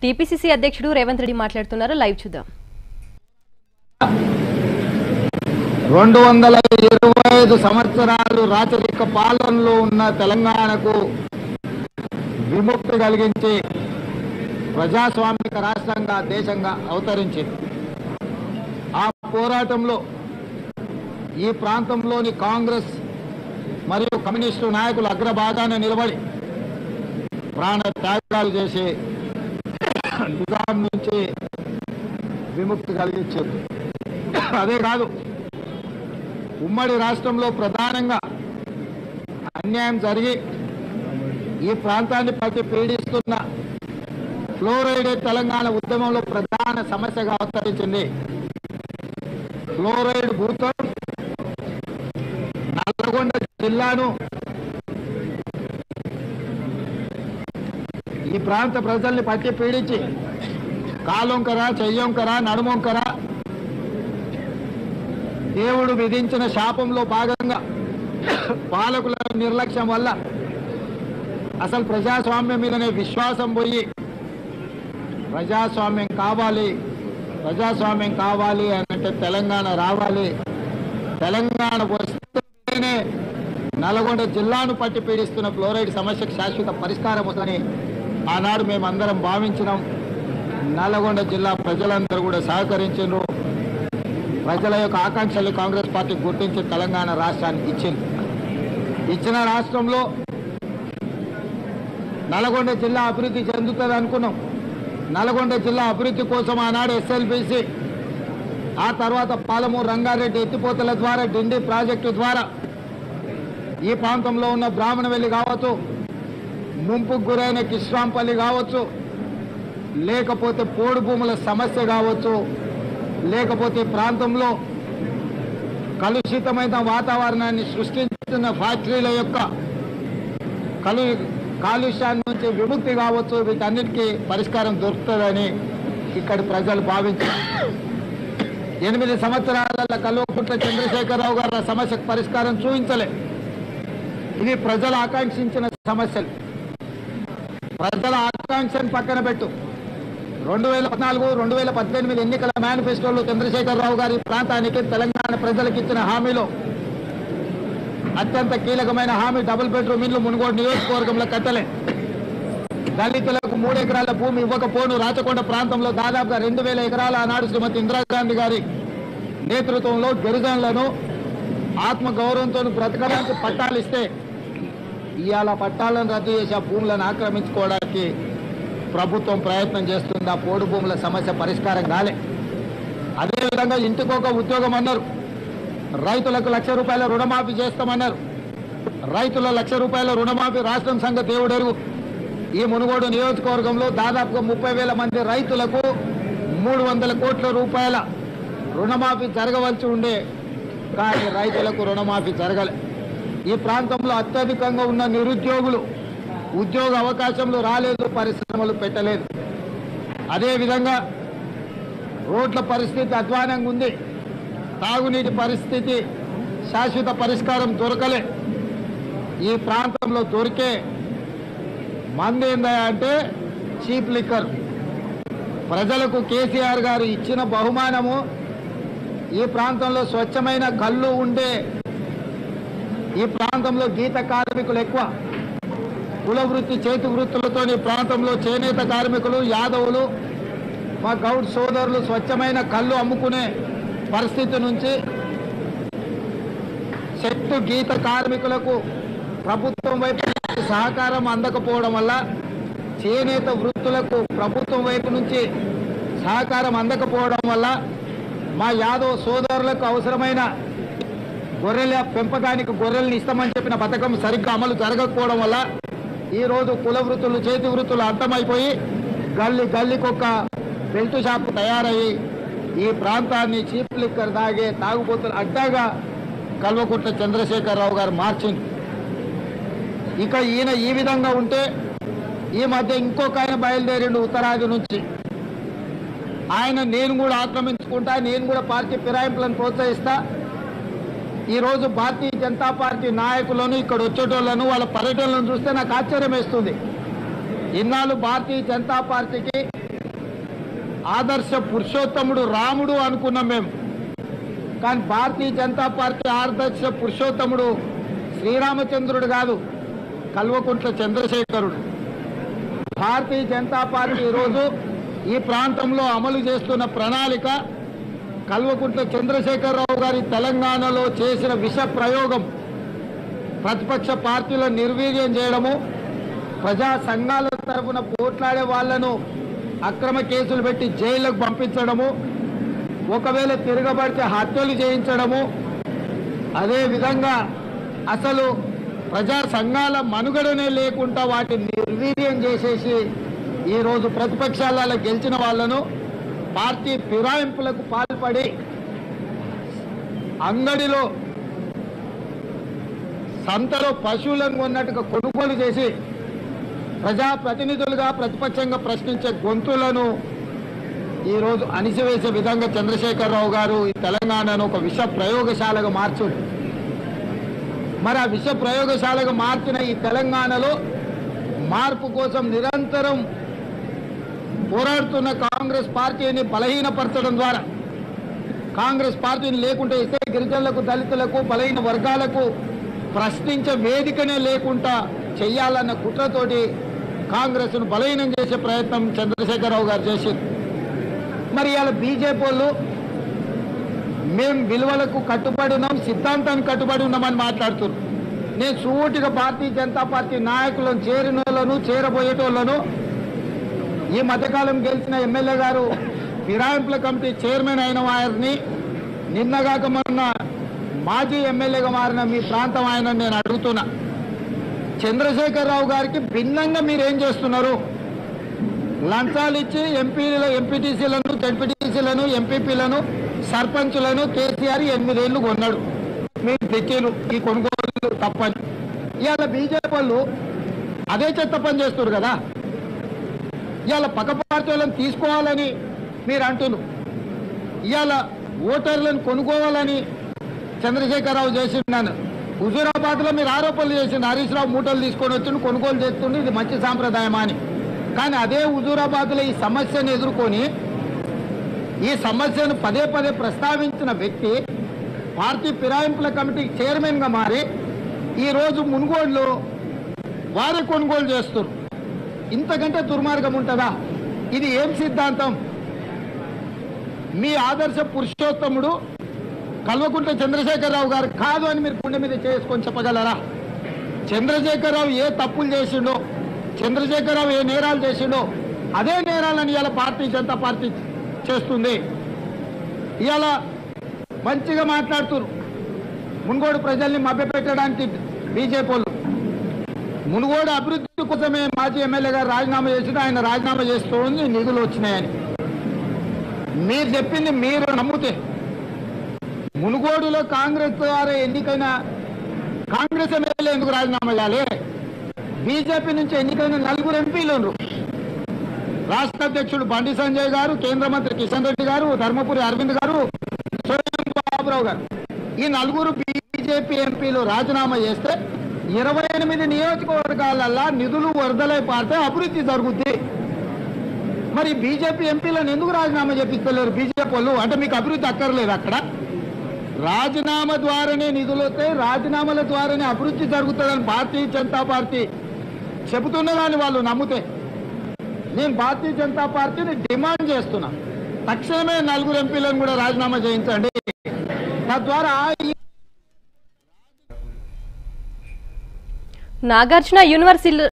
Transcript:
TPCC అధ్యక్షుడు రేవంత్ రెడ్డి మాట్లాడుతున్నారు live చూద్దాం రెండు వందల ఇరవై ఐదు సంవత్సరాలు రాచరిక పాలనలో ఉన్న తెలంగాణకు విముక్తి కలిగించి ప్రజాస్వామిక రాష్ట్రంగా దేశంగా అవతరించింది ఆ పోరాటంలో ఈ ప్రాంతంలోని కాంగ్రెస్ మరియు కమ్యూనిస్టు నాయకులు అగ్రభాగాన నిలబడి ప్రాణ త్యాగాలు చేసి నిజాం నుంచి విముక్తి కలిగించారు అదే కాదు ఉమ్మడి రాష్ట్రంలో ప్రధానంగా అన్యాయం జరిగి ఈ ప్రాంతాన్ని పట్టి పీడిస్తున్న ఫ్లోరైడ్ తెలంగాణ ఉద్యమంలో ప్రధాన సమస్యగా అవతరించింది ఫ్లోరైడ్ భూతం నల్గొండ జిల్లాను ఈ ప్రాంత ప్రజల్ని పట్టి పీడించి కాలొంకర చెయ్యొంకర నడుమొంకర దేవుడు విధించిన శాపంలో భాగంగా పాలకుల నిర్లక్ష్యం వల్ల అసలు ప్రజాస్వామ్యం మీదనే విశ్వాసం పోయి ప్రజాస్వామ్యం కావాలి ప్రజాస్వామ్యం కావాలి అని అంటే తెలంగాణ రావాలి తెలంగాణ వస్తేనే నల్గొండ జిల్లాను పట్టి పీడిస్తున్న ఫ్లోరైడ్ సమస్యకు శాశ్వత పరిష్కారం వస్తుందని ఆనాడు మేమందరం భావించినాం నల్గొండ జిల్లా ప్రజలందరూ కూడా సహకరించారు ప్రజల యొక్క ఆకాంక్షలు కాంగ్రెస్ పార్టీ గుర్తించి తెలంగాణ రాష్ట్రానికి ఇచ్చింది ఇచ్చిన రాష్ట్రంలో నల్గొండ జిల్లా అభివృద్ధి చెందుతుంది అనుకున్నాం నల్గొండ జిల్లా అభివృద్ధి కోసం ఆనాడు ఎస్ఎల్బిసి ఆ తర్వాత పాలమూరు రంగారెడ్డి ఎత్తిపోతల ద్వారా డిండి ప్రాజెక్టు ద్వారా ఈ ప్రాంతంలో ఉన్న బ్రాహ్మణవెల్లి కావచ్చు ముంపుకు గురైన కిష్రాంపల్లి కావచ్చు లేకపోతే పోడు భూముల సమస్య కావచ్చు లేకపోతే ఈ ప్రాంతంలో కలుషితమైన వాతావరణాన్ని సృష్టించిన ఫ్యాక్టరీల యొక్క కలు కాలుష్యాన్ని నుంచి విముక్తి కావచ్చు వీటన్నిటికీ పరిష్కారం దొరుకుతుందని ఇక్కడి ప్రజలు భావించారు ఎనిమిది సంవత్సరాల కల్వకుంట్ల చంద్రశేఖరరావు గారు ఆ సమస్యకు పరిష్కారం చూపించలే ఇది ప్రజలు ఆకాంక్షించిన సమస్యలు ప్రజల ఆకాంక్షను పక్కన పెట్టు రెండు వేల పద్నాలుగు రెండు వేల పద్దెనిమిది ఎన్నికల మేనిఫెస్టోలో చంద్రశేఖరరావు గారి ప్రాంతానికి తెలంగాణ ప్రజలకు ఇచ్చిన హామీలో అత్యంత కీలకమైన హామీ డబుల్ బెడ్రూమ్ ఇల్లు మునుగోడు నియోజకవర్గంలో కట్టలే దళితులకు మూడు ఎకరాల భూమి ఇవ్వకపోను రాచకొండ ప్రాంతంలో దాదాపుగా రెండు వేల ఎకరాల ఆనాడు శ్రీమతి ఇందిరాగాంధీ గారి నేతృత్వంలో గిరిజనులను ఆత్మ గౌరవంతో బ్రతకడానికి పట్టాలు ఇస్తే ఇవాళ పట్టాలను రద్దు చేసి ఆ భూములను ఆక్రమించుకోవడానికి ప్రభుత్వం ప్రయత్నం చేస్తుంది ఆ పోడు భూముల సమస్య పరిష్కారం కాలే అదేవిధంగా ఇంటికొక ఉద్యోగం అన్నారు రైతులకు లక్ష రూపాయల రుణమాఫీ చేస్తామన్నారు రైతుల లక్ష రూపాయల రుణమాఫీ రాష్ట్రం సంఘ దేవుడెరుగు ఈ మునుగోడు నియోజకవర్గంలో దాదాపుగా ముప్పై వేల మంది రైతులకు మూడు వందల కోట్ల రూపాయల రుణమాఫీ జరగవలసి ఉండే కానీ రైతులకు రుణమాఫీ జరగలే ఈ ప్రాంతంలో అత్యధికంగా ఉన్న నిరుద్యోగులు ఉద్యోగ అవకాశంలో రాలేదు పరిశ్రమలు పెట్టలేదు అదేవిధంగా రోడ్ల పరిస్థితి అధ్వానంగా ఉంది తాగునీటి పరిస్థితి శాశ్వత పరిష్కారం దొరకలే ఈ ప్రాంతంలో దొరికే మంది ఏందా అంటే చీప్ లిక్కర్ ప్రజలకు కేసీఆర్ గారు ఇచ్చిన బహుమానము ఈ ప్రాంతంలో స్వచ్ఛమైన కళ్ళు ఉండే ఈ ప్రాంతంలో గీత కార్మికులు ఎక్కువ కుల వృత్తి చేతి వృత్తులతో ఈ ప్రాంతంలో చేనేత కార్మికులు యాదవులు మా గౌడ్ సోదరులు స్వచ్ఛమైన కళ్ళు అమ్ముకునే పరిస్థితి నుంచి చెట్టు గీత కార్మికులకు ప్రభుత్వం వైపు నుంచి సహకారం అందకపోవడం వల్ల చేనేత వృత్తులకు ప్రభుత్వం వైపు నుంచి సహకారం అందకపోవడం వల్ల మా యాదవ్ సోదరులకు అవసరమైన గొర్రెల పెంపకానికి గొర్రెల్ని ఇస్తామని చెప్పిన పథకం సరిగ్గా అమలు జరగకపోవడం వల్ల ఈరోజు కుల వృత్తులు చేతి వృత్తులు అంతమైపోయి గల్లి గల్లికొక్క బెల్ట్ షాప్ తయారయ్యి ఈ ప్రాంతాన్ని చీప్ లిక్కర్ తాగే తాగుబోతులు అడ్డాగా కల్వకుట్ల చంద్రశేఖరరావు గారు మార్చింది ఇక ఈయన ఈ విధంగా ఉంటే ఈ మధ్య ఇంకొక ఆయన బయలుదేరిండు ఉత్తరాది నుంచి ఆయన నేను కూడా ఆక్రమించుకుంటా నేను కూడా పార్టీ ఫిరాయింపులను ప్రోత్సహిస్తా ఈరోజు భారతీయ జనతా పార్టీ నాయకులను ఇక్కడ వచ్చేటోళ్లను వాళ్ళ పర్యటనలను చూస్తే నాకు ఆశ్చర్యం వేస్తుంది ఇన్నాళ్ళు భారతీయ జనతా పార్టీకి ఆదర్శ పురుషోత్తముడు రాముడు అనుకున్నాం మేము కానీ భారతీయ జనతా పార్టీ ఆదర్శ పురుషోత్తముడు శ్రీరామచంద్రుడు కాదు కల్వకుంట్ల చంద్రశేఖరుడు భారతీయ జనతా పార్టీ ఈరోజు ఈ ప్రాంతంలో అమలు చేస్తున్న ప్రణాళిక కల్వకుంట్ల చంద్రశేఖరరావు గారి తెలంగాణలో చేసిన విష ప్రయోగం ప్రతిపక్ష పార్టీలను నిర్వీర్యం చేయడము ప్రజా సంఘాల తరఫున పోట్లాడే వాళ్లను అక్రమ కేసులు పెట్టి జైళ్లకు పంపించడము ఒకవేళ తిరగబడితే హత్యలు చేయించడము అదే విధంగా అసలు ప్రజా సంఘాల మనుగడనే లేకుండా వాటిని నిర్వీర్యం చేసేసి ఈరోజు ప్రతిపక్షాలలో గెలిచిన వాళ్ళను పార్టీ ఫిరాయింపులకు పాల్పడి అంగడిలో సంతలో పశువులను కొన్నట్టుగా కొనుగోలు చేసి ప్రజాప్రతినిధులుగా ప్రతిపక్షంగా ప్రశ్నించే గొంతులను ఈరోజు అణిసివేసే విధంగా చంద్రశేఖరరావు గారు ఈ తెలంగాణను ఒక విష ప్రయోగశాలగా మార్చుడు మరి ఆ విష ప్రయోగశాలగా మార్చిన ఈ తెలంగాణలో మార్పు కోసం నిరంతరం పోరాడుతున్న కాంగ్రెస్ పార్టీని బలహీనపరచడం ద్వారా కాంగ్రెస్ పార్టీని లేకుంటే ఇస్తే గిరిజనులకు దళితులకు బలహీన వర్గాలకు ప్రశ్నించే వేదికనే లేకుండా చెయ్యాలన్న కుట్రతోటి కాంగ్రెస్ను బలహీనం చేసే ప్రయత్నం చంద్రశేఖరరావు గారు చేసింది మరి ఇవాళ బీజేపీ వాళ్ళు మేం విలువలకు కట్టుబడి ఉన్నాం సిద్ధాంతానికి కట్టుబడి ఉన్నామని మాట్లాడుతున్నారు నేను సూటిగా భారతీయ జనతా పార్టీ నాయకులను చేరిన వాళ్ళను చేరబోయేటోళ్లను ఈ మధ్యకాలం గెలిచిన ఎమ్మెల్యే గారు ఫిరాయింపుల కమిటీ చైర్మన్ అయిన వారిని నిన్నగాక మొన్న మాజీ ఎమ్మెల్యేగా మారిన మీ ప్రాంతం ఆయన నేను అడుగుతున్నా చంద్రశేఖరరావు గారికి భిన్నంగా మీరు ఏం చేస్తున్నారు లంచాలు ఇచ్చి ఎంపీల ఎంపీటీసీలను జడ్పీటీసీలను ఎంపీపీలను సర్పంచులను కేసీఆర్ ఎనిమిదేళ్లు కొన్నాడు మీరు తెచ్చారు ఈ కొనుగోలు తప్పని ఇవాళ బీజేపీ వాళ్ళు అదే చెత్త పని చేస్తారు కదా ఇవాళ పక్క పార్టీ వాళ్ళని తీసుకోవాలని మీరు అంటున్నారు ఇవాళ ఓటర్లను కొనుక్కోవాలని చంద్రశేఖరరావు చేసిండాను హుజూరాబాద్ లో మీరు ఆరోపణలు చేసిండు హరీష్ రావు మూటలు తీసుకొని వచ్చి కొనుగోలు చేస్తుండే ఇది మంచి సాంప్రదాయమా అని కానీ అదే హుజూరాబాద్ లో ఈ సమస్యను ఎదుర్కొని ఈ సమస్యను పదే పదే ప్రస్తావించిన వ్యక్తి పార్టీ ఫిరాయింపుల కమిటీ చైర్మన్ గా మారి ఈ రోజు మునుగోడులో వారే కొనుగోలు చేస్తారు ఇంతకంటే దుర్మార్గం ఉంటుందా ఇది ఏం సిద్ధాంతం మీ ఆదర్శ పురుషోత్తముడు కల్వకుంట్ల చంద్రశేఖరరావు గారు కాదు అని మీరు గుండె మీద చేసుకొని చెప్పగలరా చంద్రశేఖరరావు ఏ తప్పులు చేసిండో చంద్రశేఖరరావు ఏ నేరాలు చేసిండో అదే నేరాలను ఇవాళ భారతీయ జనతా పార్టీ చేస్తుంది ఇవాళ మంచిగా మాట్లాడుతున్నారు మునుగోడు ప్రజల్ని మభ్యపెట్టడానికి బీజేపీ వాళ్ళు మునుగోడు అభివృద్ధి కోసమే మాజీ ఎమ్మెల్యే గారు రాజీనామా చేసిన ఆయన రాజీనామా చేస్తూ ఉంది నిధులు వచ్చినాయని మీరు చెప్పింది మీరు నమ్మితే మునుగోడులో కాంగ్రెస్ ద్వారా ఎన్నికైన కాంగ్రెస్ ఎమ్మెల్యే ఎందుకు రాజీనామా చేయాలి బీజేపీ నుంచి ఎన్నికైన నలుగురు ఎంపీలు ఉన్నారు. రాష్ట్ర అధ్యక్షుడు బండి సంజయ్ గారు కేంద్ర మంత్రి కిషన్ రెడ్డి గారు ధర్మపురి అరవింద్ గారు స్వయం బాబురావు గారు ఈ నలుగురు బీజేపీ ఎంపీలు రాజీనామా చేస్తే ఇరవై ఎనిమిది నియోజకవర్గాలల్లా నిధులు వరదలై పారితే అభివృద్ధి జరుగుద్ది మరి బీజేపీ ఎంపీలను ఎందుకు రాజీనామా చేపిస్తలేరు బీజేపీ వాళ్ళు అంటే మీకు అభివృద్ధి అక్కర్లేదు అక్కడ రాజీనామా ద్వారానే నిధులు వస్తాయి రాజీనామాల ద్వారానే అభివృద్ధి జరుగుతుందని భారతీయ జనతా పార్టీ చెబుతున్నదాన్ని వాళ్ళు నమ్మితే నేను భారతీయ జనతా పార్టీని డిమాండ్ చేస్తున్నా తక్షణమే నలుగురు ఎంపీలను కూడా రాజీనామా చేయించండి తద్వారా ఈ నాగార్జున యూనివర్సిటీ